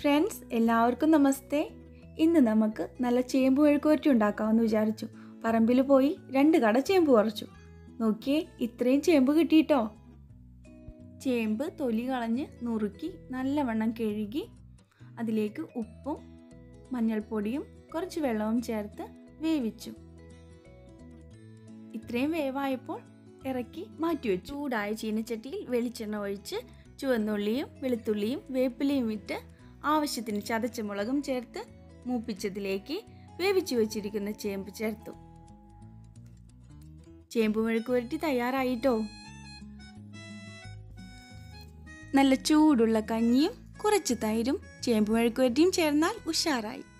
friends എല്ലാവർക്കും നമസ്തേ ഇന്ന് നമുക്ക് നല്ല ചേമ്പ് മെഴുക്കുവരട്ടി ഉണ്ടാക്കാമെന്ന് വിചാരിച്ചു പറമ്പിൽ പോയി രണ്ട് കട ചേമ്പ് പറിച്ചു നോക്കിയേ ഇത്രയും ചേമ്പ് കിട്ടിയിട്ടോ ചേമ്പ് തൊലി കളഞ്ഞ് നുറുക്കി നല്ലവണ്ണം കഴുകി അതിലേക്ക് ഉപ്പും മഞ്ഞൾപ്പൊടിയും കുറച്ച് വെള്ളവും ചേർത്ത് വേവിച്ചു ഇത്രയും വേവായപ്പോൾ ഇറക്കി മാറ്റിവെച്ചു ചൂടായ ചീനച്ചട്ടിയിൽ വെളിച്ചെണ്ണ ഒഴിച്ച് ചുവന്നുള്ളിയും വെളുത്തുള്ളിയും വേപ്പിലയും ഇട്ട് ആവശ്യത്തിന് ചതച്ച മുളകും ചേർത്ത് മൂപ്പിച്ചതിലേക്ക് വേവിച്ചു വെച്ചിരിക്കുന്ന ചേമ്പ് ചേർത്തു ചേമ്പ് മെഴുക്ക് പുരട്ടി തയ്യാറായിട്ടോ നല്ല ചൂടുള്ള കഞ്ഞിയും കുറച്ച് തൈരും ചേമ്പ് മെഴുക്ക് പുരട്ടിയും ചേർന്നാൽ ഉഷാറായി